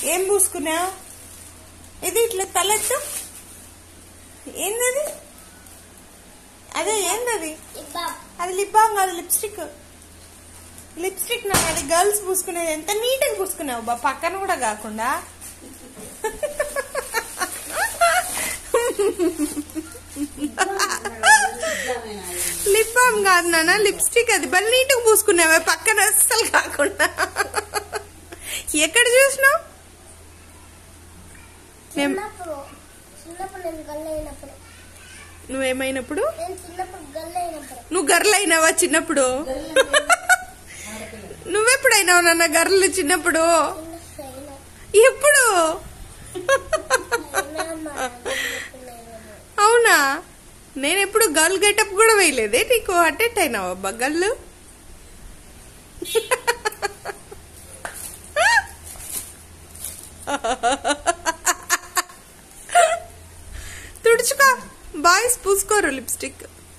ఏం పూసుకున్నావు ఇది ఇట్లా తలెత్తు ఏందది అదే ఏందది అది లిప్ బామ్ కాదు లిప్స్టిక్ లిప్స్టిక్ నాకు అది గర్ల్స్ పూసుకునేది ఎంత నీట్గా పూసుకున్నావు బా పక్కన కూడా కాకుండా లిప్ బామ్ కాదు నాన్న లిప్స్టిక్ అది బల్ నీట్గా పూసుకున్నావే పక్కన అస్సలు కాకుండా ఎక్కడ చూసినావు నేను చిన్నప్పుడు చిన్నప్పుడు నేను గల్ల అయినప్పుడు నువ్వేమైనప్పుడు నేను చిన్నప్పుడు గల్ల అయినప్పుడు నువ్వు గర్ల్ అయినావా చిన్నప్పుడు నువ్వెప్పుడైనావు నాన్న గర్ల్ చిన్నప్పుడు చిన్న సైన ఎప్పుడు అయినా మా నాన్న చెప్తున్నాను. అవునా నేను ఎప్పుడు గర్ల్ గెటప్ కూడా వేయలేదే నీకు అటెంట్ అయినావా అబ్బా గర్ల్ తుడుచుకో బాయ్స్ పూసుకోరు లిప్స్టిక్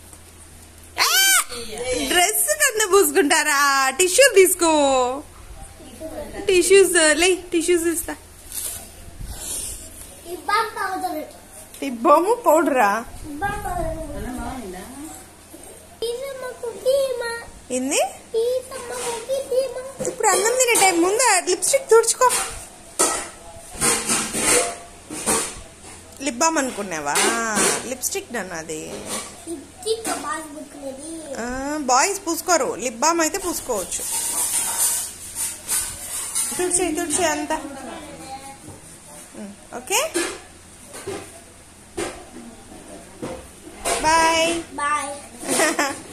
డ్రెస్ కింద పూసుకుంటారా టిష్యూ తీసుకో టిష్యూస్ లే టిష్యూస్ ఇస్తా ఈ బామ్ పౌడర్ టిబ్బోము పౌడరా ఈ బామ్ పౌడర్ ఈసమ్మకు ధీమా ఏంది ఈసమ్మకు ధీమా ఇప్పుడు అన్నం తినే టైం ముందు లిప్స్టిక్ తుడుచుకో లిప్ బామ్ అనుకున్నావా లిప్స్టిక్ నన్ను అది ఇది బాగా బుక్కునేది బాయ్స్ పూసుకోరు లిప్ బామ్ అయితే పూసుకోవచ్చు తుడిచి తుడిచి అంతా ఓకే బాయ్ బాయ్